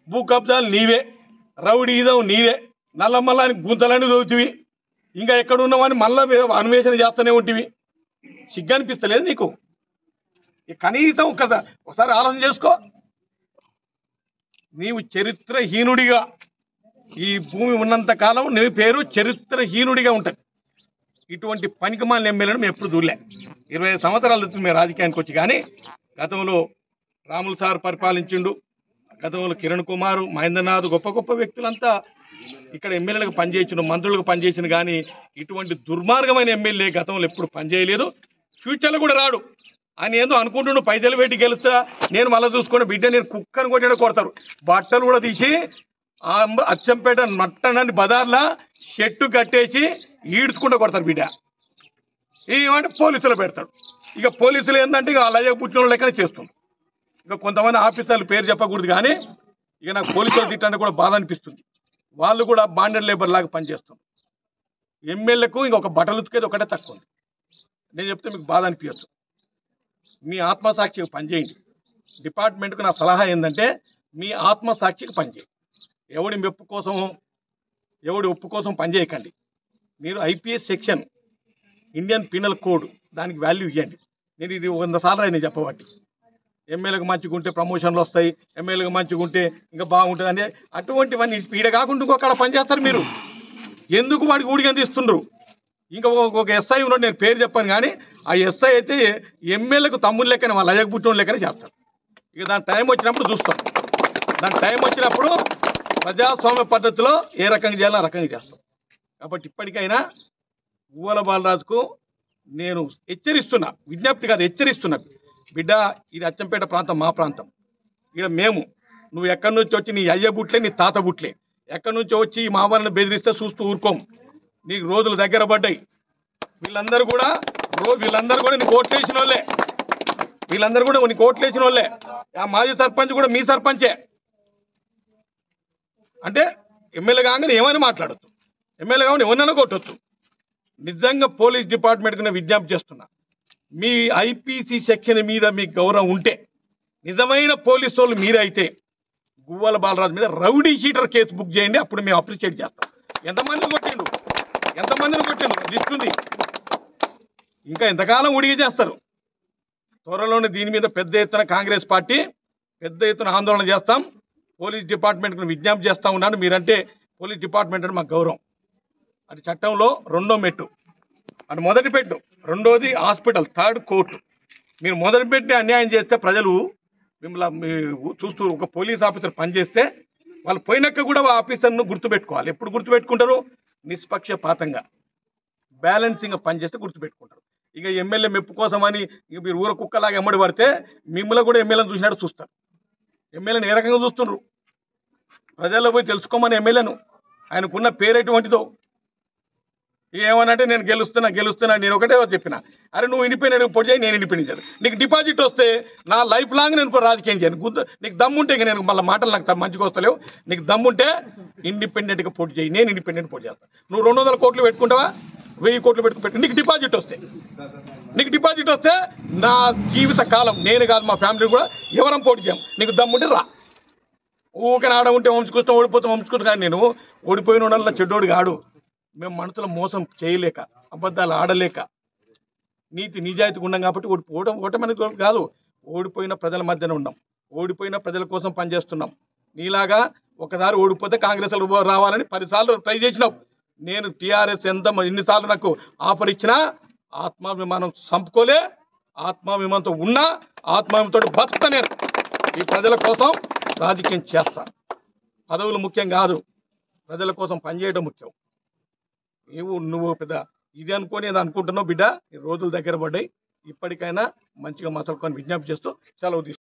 భూ కబ్జాలు నీవే రౌడీదం నీవే నల్లమల్లాని గుంతలని దోతివి ఇంకా ఎక్కడ ఉన్నావని మళ్ళా వే- అన్వేషణ చేస్తూనే ఉంటివి సిగ్గు అనిపిస్తలేదు నీకు ఈ కనీసం కదా ఒకసారి ఆలోచన చేసుకో నీవు చరిత్రహీనుడిగా ఈ భూమి ఉన్నంత కాలం నీ పేరు చరిత్రహీనుడిగా ఉంటుంది ఇటువంటి పనికిమాలిన ఎమ్మెల్యేను మేము ఎప్పుడు చూడలే ఇరవై ఐదు సంవత్సరాలు అవుతుంది మేము రాజకీయానికి వచ్చి కానీ గతంలో రాములు సార్ పరిపాలించిండు గతంలో కిరణ్ కుమార్ మహేంద్రనాథ్ గొప్ప గొప్ప వ్యక్తులంతా ఇక్కడ ఎమ్మెల్యేలకు పనిచేయించిన మంత్రులకు పనిచేసిన కానీ ఇటువంటి దుర్మార్గమైన ఎమ్మెల్యే గతంలో ఎప్పుడు పనిచేయలేదు ఫ్యూచర్లో కూడా రాడు ఆయన ఏదో అనుకుంటుండు పైసలు పెట్టి గెలుస్తా నేను మళ్ళీ చూసుకుని బిడ్డ నేను కుక్కను కొట్టిన కొడతారు బట్టలు కూడా తీసి ఆ అంబ- అచ్చంపేట మట్టనని బజార్లా షెట్టు కట్టేసి ఈడ్చుకుంటూ కొడతారు బిడ్డ ఏమంటే పోలీసులు పెడతాడు ఇక పోలీసులు ఏంటంటే ఇక అలాగే పుట్టిన వాళ్ళు లెక్కనే చేస్తుంది ఇక కొంతమంది ఆఫీసర్లు పేరు చెప్పకూడదు కానీ ఇక నాకు పోలీసులు తిట్టంటే కూడా బాధ అనిపిస్తుంది వాళ్ళు కూడా బాండెడ్ లేబర్ లాగా పనిచేస్తారు ఎమ్మెల్యేకు ఇంకొక బట్టలు ఉతికేది ఒకటే తక్కువ ఉంది నేను చెప్తే మీకు బాధ అనిపించచ్చు మీ ఆత్మసాక్షికి పనిచేయండి డిపార్ట్మెంట్కు నా సలహా ఏంటంటే మీ ఆత్మసాక్షికి పనిచేయండి ఎవడి మెప్పు కోసం ఎవడి ఒప్పు కోసం పనిచేయకండి మీరు IPS section Indian penal code దానికి వాల్యూ ఇవ్వండి నేను ఇది వంద సార్లు నేను చెప్పబట్టి ఎమ్మెల్యేకి మంచిగా ఉంటే ప్రమోషన్లు వస్తాయి ఎమ్మెల్యేకి మంచిగా ఉంటే ఇంకా బాగుంటుంది అని అటువంటివన్నీ ఈడ కాకుండా ఇంకొకడ పనిచేస్తారు మీరు ఎందుకు వాడికి ఊడిగా తీస్తుండ్రు ఇంకా ఒక- ఒక ఎస్ఐ ఉన్నాడు నేను పేరు చెప్పాను కానీ ఆ ఎస్ఐ అయితే ఎమ్మెల్యేకు తమ్ముడు లెక్కనే వాళ్ళ అయ్యకు పుట్టిన లెక్కనే చేస్తారు ఇక దాని టైం వచ్చినప్పుడు చూస్తాం దాని టైం వచ్చినప్పుడు ప్రజాస్వామ్య పద్ధతిలో ఏ రకంగా చేయాలో ఆ రకంగా చేస్తాం కాబట్టి ఇప్పటికైనా ఊవల బాలరాజుకు నేను హెచ్చరిస్తున్నా విజ్ఞప్తి కాదు హెచ్చరిస్తున్నా బిడ్డ ఇది అచ్చంపేట ప్రాంతం మా ప్రాంతం ఇక్కడ మేము నువ్వు ఎక్కడి నుంచి వచ్చి నీ అయ్య బుట్లే నీ తాత బుట్లే ఎక్కడి నుంచి వచ్చి ఈ మామూలను బెదిరిస్తే చూస్తూ ఊరుకోం నీకు రోజులు దగ్గర పడ్డాయి వీళ్ళందరూ కూడా రో వీళ్ళందరూ కూడా నీకు ఓట్లు వేసిన వాళ్ళే వీళ్ళందరూ కూడా నీకు ఓట్లు వేసిన వాళ్ళే ఆ మాజీ సర్పంచ్ కూడా మీ సర్పంచే అంటే ఎమ్మెల్యే కాగానే ఏమైనా మాట్లాడచ్చు ఎమ్మెల్యే కాగానే ఏమన్నా కొట్టొచ్చు నిజంగా పోలీస్ డిపార్ట్మెంట్కి నేను విజ్ఞప్తి చేస్తున్నా మీ ఐపీసీ సెక్షన్ మీద మీకు గౌరవం ఉంటే నిజమైన పోలీసు వాళ్ళు మీరైతే గువ్వల బాలరాజు మీద రౌడీ షీటర్ కేసు బుక్ చేయండి అప్పుడు మేము అప్రిషియేట్ చేస్తాం ఎంతమందిని కొట్టిండు ఎంతమందిని కొట్టిండు లిస్ట్ ఉంది ఇంకా ఎంతకాలం ఉడిగి చేస్తారు త్వరలోనే దీని మీద పెద్ద ఎత్తున కాంగ్రెస్ పార్టీ పెద్ద ఎత్తున ఆందోళన చేస్తాం పోలీస్ డిపార్ట్మెంట్కి విజ్ఞప్తి చేస్తా ఉన్నాను మీరంటే పోలీస్ డిపార్ట్మెంట్ అంటే మాకు గౌరవం అది చట్టంలో రెండో మెట్టు అది మొదటి పెట్టు రెండోది హాస్పిటల్ థర్డ్ కోర్టు మీరు మొదటి పెట్టి అన్యాయం చేస్తే ప్రజలు మిమ్మల్ని మీ- చూస్తూ ఒక పోలీస్ ఆఫీసర్ పనిచేస్తే వాళ్ళు పోయినాక కూడా ఆ ఆఫీసర్ను గుర్తుపెట్టుకోవాలి ఎప్పుడు గుర్తుపెట్టుకుంటారు నిష్పక్షపాతంగా బ్యాలెన్సింగ్ పనిచేస్తే గుర్తుపెట్టుకుంటారు ఇక ఎమ్మెల్యే మెప్పు కోసమని ఇక మీరు ఊర కుక్కలాగా ఎమ్మడి పడితే మిమ్మల్ని కూడా ఎమ్మెల్యేని చూసినట్టు చూస్తారు ఎమ్మెల్యేని ఏ రకంగా చూస్తుండ్రు ప్రజల్లో పోయి తెలుసుకోమని ఎమ్మెల్యేను ఆయనకున్న పేరు ఎటువంటిదో ఏమనంటే నేను గెలుస్తున్నా గెలుస్తున్నా నేను ఒకటే చెప్పిన అరే నువ్వు ఇండిపెండెంట్ పోటీ చేయి నేను ఇండిపెండెంట్ నీకు డిపాజిట్ వస్తే నా లైఫ్ లాంగ్ నేను ఇప్పుడు రాజకీయం చేయను గుద్ద నీకు దమ్ముంటే ఇక నేను మళ్ళీ మాటలు నాకు మంచిగా వస్తలేవు నీకు దమ్ముంటే ఇండిపెండెంట్గా పోటీ చేయి నేను ఇండిపెండెంట్ పోటీ చేస్తాను నువ్వు రెండు వందల కోట్లు పెట్టుకుంటావా వెయ్యి కోట్లు పెట్టుకు పెట్టు నీకు డిపాజిట్ వస్తే నీకు డిపాజిట్ వస్తే నా జీవిత కాలం నేను కాదు మా ఫ్యామిలీ కూడా ఎవరం పోటీ చేయం నీకు దమ్ముంటే రా ఊరికే ఆడ ఉంటే వంచుకొస్తాం ఓడిపోతాం వంచుకుంటాం కానీ నేను ఓడిపోయిన వాళ్ళ చెడ్డోడు కాడు మేము మనసులో మోసం చేయలేక అబద్ధాలు ఆడలేక నీతి నిజాయితీగా ఉన్నాం కాబట్టి ఓడి ఓటం ఓటమని కాదు ఓడిపోయిన ప్రజల మధ్యన ఉన్నాం ఓడిపోయిన ప్రజల కోసం పనిచేస్తున్నాం నీలాగా ఒకసారి ఓడిపోతే కాంగ్రెస్ వాళ్ళు రావాలని పదిసార్లు ట్రై చేసినావు నేను టీఆర్ఎస్ ఎంత ఎన్నిసార్లు నాకు ఆఫర్ ఇచ్చినా ఆత్మాభిమానం చంపుకోలే ఆత్మాభిమానంతో ఉన్నా ఆత్మాభిమానంతో బతుకుతా నేను ఈ ప్రజల కోసం రాజకీయం చేస్తా పదవులు ముఖ్యం కాదు ప్రజల కోసం పనిచేయడం ముఖ్యం నువ్వు నువ్వు పెద్ద ఇది అనుకొని ఏదో అనుకుంటున్నావు బిడ్డ ఈ రోజులు దగ్గర పడ్డాయి ఇప్పటికైనా మంచిగా మసలుకొని విజ్ఞప్తి చేస్తూ సెలవు తీసుకుంటాను